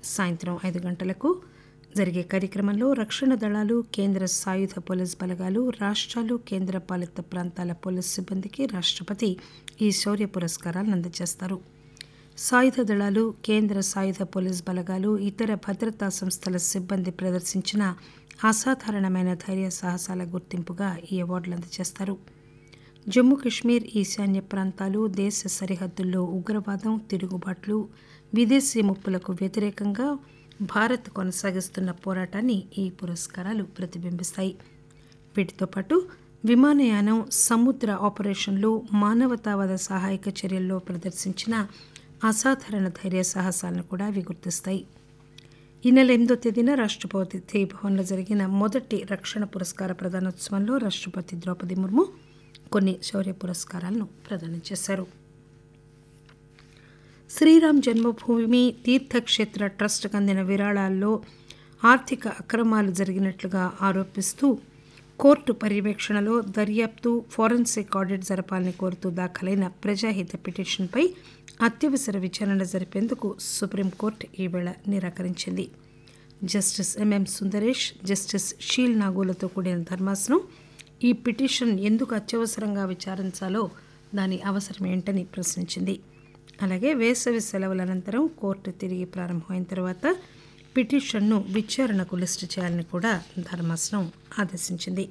సాయంత్రం ఐదు గంటలకు జరిగే కార్యక్రమంలో రక్షణ దళాలు కేంద్ర సాయుధ పోలీస్ బలగాలు రాష్ట్రాలు కేంద్ర పాలిత ప్రాంతాల పోలీస్ సిబ్బందికి రాష్ట్రపతి ఈ శౌర్య పురస్కారాలను అందజేస్తారు సాయుధ దళాలు కేంద్ర సాయుధ పోలీస్ బలగాలు ఇతర భద్రతా సంస్థల సిబ్బంది ప్రదర్శించిన అసాధారణమైన ధైర్య సాహసాల గుర్తింపుగా ఈ అవార్డులు అందజేస్తారు జమ్మూ కాశ్మీర్ ఈశాన్య ప్రాంతాలు దేశ సరిహద్దుల్లో ఉగ్రవాదం తిరుగుబాట్లు విదేశీ ముప్పులకు వ్యతిరేకంగా భారత్ కొనసాగిస్తున్న పోరాటాన్ని ఈ పురస్కారాలు ప్రతిబింబిస్తాయి వీటితో పాటు విమానయానం సముద్ర ఆపరేషన్లు మానవతావాద సహాయక చర్యల్లో ప్రదర్శించిన అసాధారణ ధైర్య సాహసాలను కూడా అవి గుర్తిస్తాయి ఈ నెల ఎనిమిదో తేదీన రాష్ట్రపతి భవన్లో జరిగిన మొదటి రక్షణ పురస్కార ప్రదానోత్సవంలో రాష్ట్రపతి ద్రౌపది ముర్ము కొన్ని శౌర్య పురస్కారాలను ప్రదానం చేశారు శ్రీరామ్ జన్మభూమి తీర్థక్షేత్ర ట్రస్ట్కు అందిన విరాళాల్లో ఆర్థిక అక్రమాలు జరిగినట్లుగా ఆరోపిస్తూ కోర్టు పర్యవేక్షణలో దర్యాప్తు ఫోరెన్సిక్ ఆడిట్ జరపాలని కోరుతూ దాఖలైన ప్రజాహిత పిటిషన్పై అత్యవసర విచారణ జరిపేందుకు సుప్రీంకోర్టు ఈవేళ నిరాకరించింది justice MM Sundaresh justice Sheel నాగోలతో కూడిన ధర్మాసనం ఈ పిటిషన్ ఎందుకు అత్యవసరంగా విచారించాలో దాని అవసరం ఏంటని ప్రశ్నించింది అలాగే వేసవి సెలవుల అనంతరం కోర్టు తిరిగి ప్రారంభమైన తర్వాత పిటిషన్ను విచారణకు లిస్టు చేయాలని కూడా ధర్మాసనం ఆదేశించింది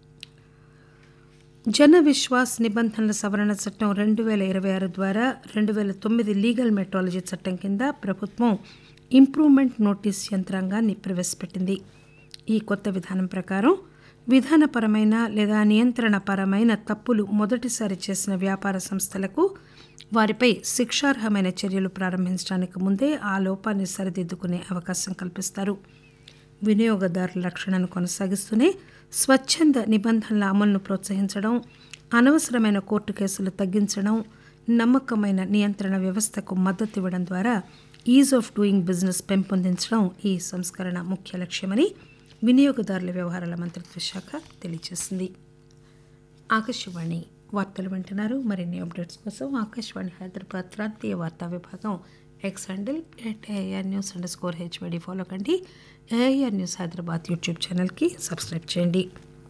జన విశ్వాస్ నిబంధనల సవరణ చట్టం రెండు వేల ఇరవై ఆరు ద్వారా రెండు వేల తొమ్మిది లీగల్ మెట్రాలజీ చట్టం కింద ప్రభుత్వం ఇంప్రూవ్మెంట్ నోటీస్ యంత్రాంగాన్ని ప్రవేశపెట్టింది ఈ కొత్త విధానం ప్రకారం విధానపరమైన లేదా నియంత్రణపరమైన తప్పులు మొదటిసారి చేసిన వ్యాపార సంస్థలకు వారిపై శిక్షార్హమైన చర్యలు ప్రారంభించడానికి ముందే ఆ లోపాన్ని సరిదిద్దుకునే అవకాశం కల్పిస్తారు వినియోగదారుల రక్షణను కొనసాగిస్తూనే స్వచ్ఛంద నిబంధనల అమలును ప్రోత్సహించడం అనవసరమైన కోర్టు కేసులు తగ్గించడం నమ్మకమైన నియంత్రణ వ్యవస్థకు మద్దతు ఇవ్వడం ద్వారా ఈజ్ ఆఫ్ డూయింగ్ బిజినెస్ పెంపొందించడం ఈ సంస్కరణ ముఖ్య లక్ష్యమని వినియోగదారుల వ్యవహారాల మంత్రిత్వ శాఖ తెలియజేసింది ఆకాశవాణి వార్తలు వింటున్నారు మరిన్ని అప్డేట్స్ కోసం ఆకాశవాణి హైదరాబాద్ ప్రాంతీయ వార్తా విభాగం X handle at AR news underscore HYD follow కండి ఏఆర్ న్యూస్ హైదరాబాద్ యూట్యూబ్ ఛానల్కి సబ్స్క్రైబ్ చేయండి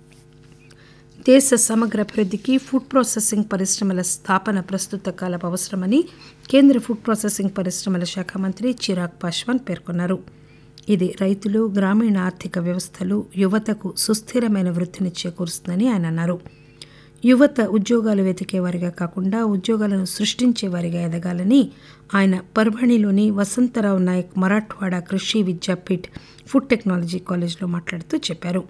దేశ సమగ్ర అభివృద్ధికి ఫుడ్ ప్రాసెసింగ్ పరిశ్రమల స్థాపన ప్రస్తుత కాలం అవసరమని కేంద్ర ఫుడ్ ప్రాసెసింగ్ పరిశ్రమల శాఖ మంత్రి చిరాగ్ పాశ్వాన్ పేర్కొన్నారు ఇది రైతులు గ్రామీణ ఆర్థిక వ్యవస్థలు యువతకు సుస్థిరమైన వృద్ధిని చేకూరుస్తుందని ఆయన అన్నారు యువత ఉద్యోగాలు వెతికేవారిగా కాకుండా ఉద్యోగాలను సృష్టించేవారిగా ఎదగాలని ఆయన పర్భణిలోని వసంతరావు నాయక్ మరాఠ్వాడా కృషి విద్యాపీఠ్ ఫుడ్ టెక్నాలజీ కాలేజ్లో మాట్లాడుతూ చెప్పారు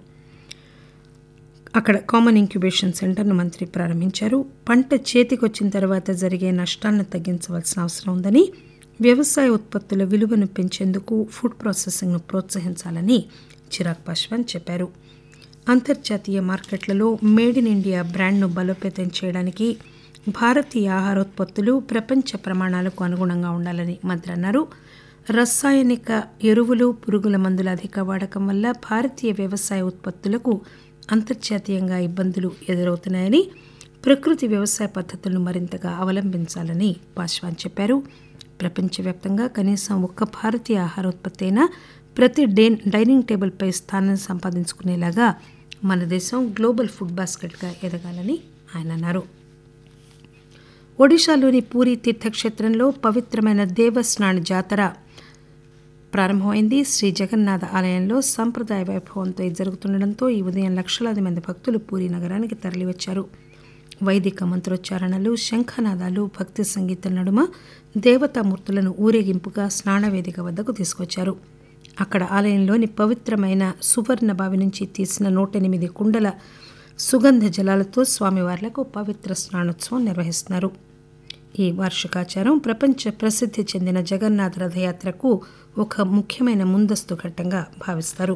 అక్కడ కామన్ ఇంక్యుబేషన్ సెంటర్ను మంత్రి ప్రారంభించారు పంట చేతికొచ్చిన తర్వాత జరిగే నష్టాలను తగ్గించవలసిన అవసరం ఉందని వ్యవసాయ ఉత్పత్తుల విలువను పెంచేందుకు ఫుడ్ ప్రాసెసింగ్ను ప్రోత్సహించాలని చిరాగ్ పాశ్వాన్ చెప్పారు అంతర్జాతీయ మార్కెట్లలో మేడ్ ఇన్ ఇండియా బ్రాండ్ను బలోపేతం చేయడానికి భారతీయ ఆహారోత్పత్తులు ప్రపంచ ప్రమాణాలకు అనుగుణంగా ఉండాలని మంత్రి అన్నారు రసాయనిక ఎరువులు పురుగుల మందుల అధిక వాడకం వల్ల భారతీయ వ్యవసాయ ఉత్పత్తులకు అంతర్జాతీయంగా ఇబ్బందులు ఎదురవుతున్నాయని ప్రకృతి వ్యవసాయ పద్ధతులను మరింతగా అవలంబించాలని పాశ్వాన్ చెప్పారు ప్రపంచవ్యాప్తంగా కనీసం ఒక్క భారతీయ ఆహారోత్పత్తి అయినా ప్రతి డే డైనింగ్ టేబుల్పై స్థానం సంపాదించుకునేలాగా మన దేశం గ్లోబల్ ఫుడ్ బాస్కెట్గా ఎదగాలని ఆయన అన్నారు ఒడిశాలోని పూరి తీర్థక్షేత్రంలో పవిత్రమైన దేవస్నాన జాతర ప్రారంభమైంది శ్రీ జగన్నాథ ఆలయంలో సంప్రదాయ వైభవంతో ఇది జరుగుతుండటంతో ఈ ఉదయం లక్షలాది మంది భక్తులు పూరి నగరానికి తరలివచ్చారు వైదిక మంత్రోచ్చారణలు శంఖనాదాలు భక్తి సంగీతం నడుమ దేవతామూర్తులను ఊరేగింపుగా స్నానవేదిక వద్దకు తీసుకొచ్చారు అక్కడ ఆలయంలోని పవిత్రమైన సువర్ణ బావి నుంచి తీసిన నూట ఎనిమిది కుండల సుగంధ జలాలతో స్వామివార్లకు పవిత్ర స్నానోత్సవం నిర్వహిస్తున్నారు ఈ వార్షికాచారం ప్రపంచ ప్రసిద్ధి చెందిన జగన్నాథ రథయాత్రకు ఒక ముఖ్యమైన ముందస్తు ఘట్టంగా భావిస్తారు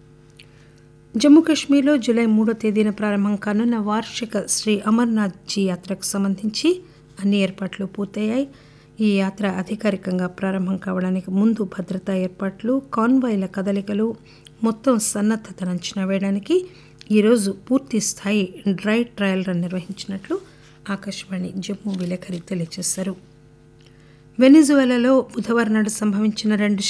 జమ్మూ కాశ్మీర్లో జూలై మూడో తేదీన ప్రారంభం కానున్న వార్షిక శ్రీ అమర్నాథ్ జీ యాత్రకు సంబంధించి అన్ని ఏర్పాట్లు పూర్తయ్యాయి ఈ యాత్ర అధికారికంగా ప్రారంభం కావడానికి ముందు భద్రతా ఏర్పాట్లు కాన్వాయ్ల కదలికలు మొత్తం సన్నద్ధతను అంచనా వేయడానికి ఈరోజు పూర్తి స్థాయి డ్రై ట్రయల్ రన్ నిర్వహించినట్లు ఆకాశవాణి జమ్మూ విలేకరి తెలియజేశారు వెనిజువెలాలో బుధవారం నాడు సంభవించిన రెండు